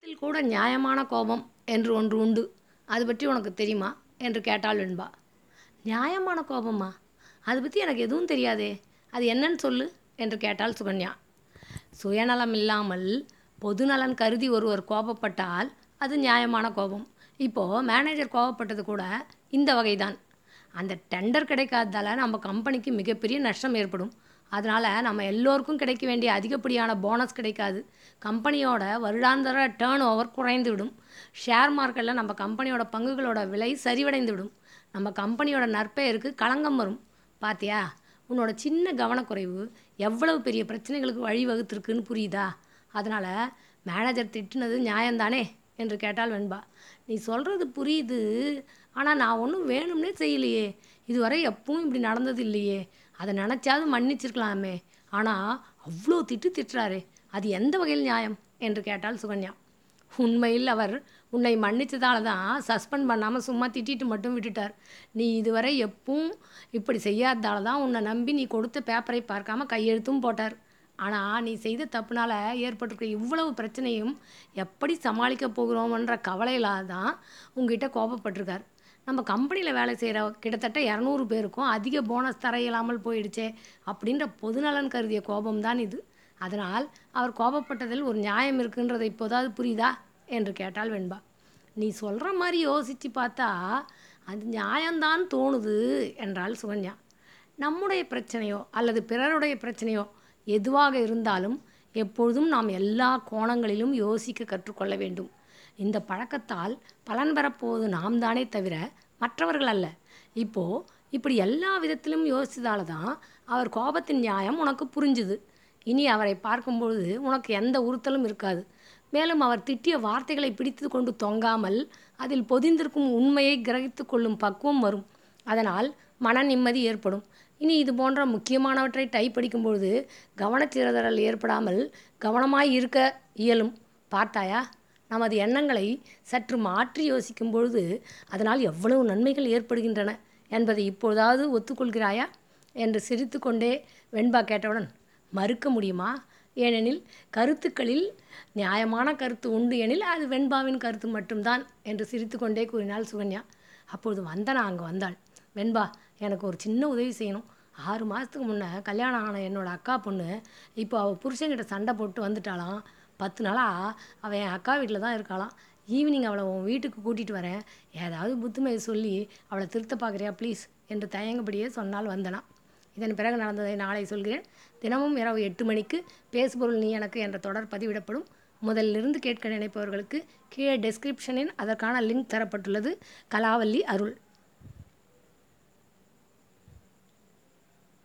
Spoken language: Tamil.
இதில் கூட நியாயமான கோபம் என்று ஒன்று உண்டு அது பற்றி உனக்கு தெரியுமா என்று கேட்டாள் வெண்பா நியாயமான கோபமா அது பற்றி எனக்கு எதுவும் தெரியாதே அது என்னன்னு சொல்லு என்று கேட்டாள் சுகன்யா சுயநலம் இல்லாமல் பொதுநலன் கருதி ஒருவர் கோபப்பட்டால் அது நியாயமான கோபம் இப்போது மேனேஜர் கோபப்பட்டது கூட இந்த வகைதான் அந்த டெண்டர் கிடைக்காததால் நம்ம கம்பெனிக்கு மிகப்பெரிய நஷ்டம் ஏற்படும் அதனால் நம்ம எல்லோருக்கும் கிடைக்க வேண்டிய அதிகப்படியான போனஸ் கிடைக்காது கம்பெனியோட வருடாந்திர டேர்ன் ஓவர் குறைந்து விடும் ஷேர் மார்க்கெட்டில் நம்ம கம்பெனியோட பங்குகளோட விலை சரிவடைந்து விடும் நம்ம கம்பெனியோட நற்பெயருக்கு களங்கம் வரும் பாத்தியா உன்னோட சின்ன கவனக்குறைவு எவ்வளவு பெரிய பிரச்சனைகளுக்கு வழிவகுத்திருக்குன்னு புரியுதா அதனால் மேனேஜர் திட்டுனது நியாயம்தானே என்று கேட்டாள் வெண்பா நீ சொல்கிறது புரியுது ஆனால் நான் ஒன்றும் வேணும்னே செய்யலையே இதுவரை எப்பவும் இப்படி நடந்தது இல்லையே அதை நினச்சாவது மன்னிச்சிருக்கலாமே ஆனால் அவ்வளோ திட்டு திட்டுறாரே அது எந்த வகையில் நியாயம் என்று கேட்டாள் சுகன்யா உண்மையில் அவர் உன்னை மன்னிச்சதால தான் சஸ்பெண்ட் பண்ணாமல் சும்மா திட்டிட்டு மட்டும் விட்டுட்டார் நீ இதுவரை எப்பவும் இப்படி செய்யாததால தான் உன்னை நம்பி நீ கொடுத்த பேப்பரை பார்க்காம கையெழுத்தும் போட்டார் ஆனால் நீ செய்த தப்புனால ஏற்பட்டிருக்க இவ்வளவு பிரச்சனையும் எப்படி சமாளிக்க போகிறோம்ன்ற கவலையில தான் உங்ககிட்ட கோபப்பட்டிருக்கார் நம்ம கம்பெனியில் வேலை செய்கிற கிட்டத்தட்ட இரநூறு பேருக்கும் அதிக போனஸ் தர இயலாமல் போயிடுச்சே அப்படின்ற பொதுநலன் கருதிய கோபம்தான் இது அதனால் அவர் கோபப்பட்டதில் ஒரு நியாயம் இருக்குன்றது இப்போதாவது புரியுதா என்று கேட்டாள் வெண்பா நீ சொல்கிற மாதிரி யோசித்து பார்த்தா அது நியாயம்தான் தோணுது என்றாள் சுகன்யா நம்முடைய பிரச்சனையோ அல்லது பிறருடைய பிரச்சனையோ எதுவாக இருந்தாலும் எப்பொழுதும் நாம் எல்லா கோணங்களிலும் யோசிக்க கற்றுக்கொள்ள வேண்டும் இந்த பழக்கத்தால் பலன் பெறப்போவது நாம் தானே தவிர மற்றவர்கள் அல்ல இப்போது இப்படி எல்லா விதத்திலும் யோசித்ததால தான் அவர் கோபத்தின் நியாயம் உனக்கு புரிஞ்சுது இனி அவரை பார்க்கும்பொழுது உனக்கு எந்த உறுத்தலும் இருக்காது மேலும் அவர் திட்டிய வார்த்தைகளை பிடித்து கொண்டு தொங்காமல் அதில் பொதிந்திருக்கும் உண்மையை கிரகித்து கொள்ளும் பக்குவம் வரும் அதனால் மன நிம்மதி ஏற்படும் இனி இது போன்ற முக்கியமானவற்றை டைப் அடிக்கும்பொழுது கவனச்சிதறல் ஏற்படாமல் கவனமாய் இருக்க இயலும் பார்த்தாயா நமது எண்ணங்களை சற்று மாற்றி யோசிக்கும் பொழுது அதனால் எவ்வளவு நன்மைகள் ஏற்படுகின்றன என்பதை இப்பொழுதாவது ஒத்துக்கொள்கிறாயா என்று சிரித்துக்கொண்டே வெண்பா கேட்டவுடன் மறுக்க முடியுமா ஏனெனில் கருத்துக்களில் நியாயமான கருத்து உண்டு எனில் அது வெண்பாவின் கருத்து மட்டும்தான் என்று சிரித்துக்கொண்டே கூறினாள் சுகன்யா அப்பொழுது வந்தனா அங்கே வந்தாள் வெண்பா எனக்கு ஒரு சின்ன உதவி செய்யணும் ஆறு மாதத்துக்கு முன்னே கல்யாணம் ஆன என்னோட அக்கா பொண்ணு இப்போ அவள் புருஷன்கிட்ட சண்டை போட்டு வந்துட்டாளாம் பத்து நாளாக அவள் என் அக்கா வீட்டில் தான் இருக்காளாம் ஈவினிங் அவளை உன் வீட்டுக்கு கூட்டிகிட்டு வரேன் ஏதாவது புத்துமையை சொல்லி அவளை திருத்த பார்க்குறியா ப்ளீஸ் என்று தயங்கப்படியே சொன்னால் வந்தனா இதன் பிறகு நடந்ததை நாளை சொல்கிறேன் தினமும் இரவு எட்டு மணிக்கு பேசுபொருள் நீ எனக்கு என்ற தொடர் பதிவிடப்படும் முதலிலிருந்து கேட்க நினைப்பவர்களுக்கு கீழே டெஸ்கிரிப்ஷனில் அதற்கான லிங்க் தரப்பட்டுள்ளது கலாவல்லி அருள்